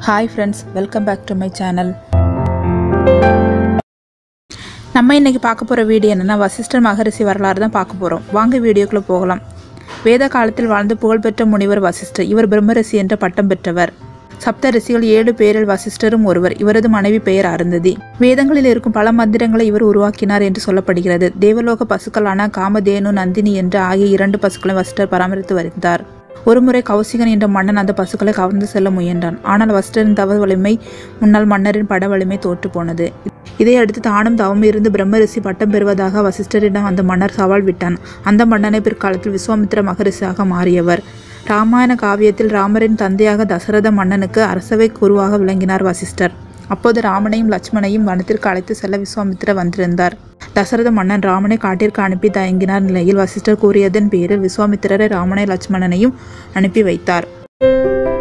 hi friends welcome back to my channel நம்ம இன்னைக்கு பார்க்க போகிற வீடியோ என்னென்னா வசிஷ்டர் மகரிஷி வரலாறு தான் பார்க்க போகிறோம் வாங்க வீடியோக்குள்ளே போகலாம் வேத காலத்தில் வாழ்ந்த புகழ்பெற்ற முனிவர் வசிஷ்டர் இவர் பிரம்மரிஷி என்ற பட்டம் பெற்றவர் சப்த ரிஷிகள் ஏழு பேரில் வசிஷ்டரும் ஒருவர் இவரது மனைவி பெயர் அருந்ததி வேதங்களில் இருக்கும் பல மந்திரங்களை இவர் உருவாக்கினார் என்று சொல்லப்படுகிறது தேவலோக பசுக்களான காமதேனு நந்தினி என்ற ஆகிய இரண்டு பசுக்களை வசிஷ்டர் பராமரித்து வருகிறார் ஒருமுறை கௌசிகன் என்ற மன்னன் அந்த பசுக்களை கவர்ந்து செல்ல முயன்றான் ஆனால் வசிஷ்டரின் தவ வலிமை முன்னாள் மன்னரின் பட வலிமை தோற்று போனது இதையடுத்து தானும் தவம் இருந்து பிரம்மரிஷி பட்டம் பெறுவதாக வசிஷ்டரிடம் அந்த மன்னர் சவால் விட்டான் அந்த மன்னனை பிற்காலத்தில் விஸ்வாமித்திர மகரிஷியாக மாறியவர் ராமாயண காவியத்தில் ராமரின் தந்தையாக தசரத மன்னனுக்கு அரசவை குருவாக விளங்கினார் வசிஷ்டர் அப்போது ராமனையும் லட்சுமணையும் வனத்திற்கு அழைத்து செல்ல விஸ்வாமித்திரர் வந்திருந்தார் தசரத மன்னன் ராமனை காட்டிற்கு அனுப்பி தயங்கினார் நிலையில் வசிஷ்டர் கூறியதன் பேரில் விஸ்வாமித்திரரை ராமனை லட்சுமணனையும் அனுப்பி வைத்தார்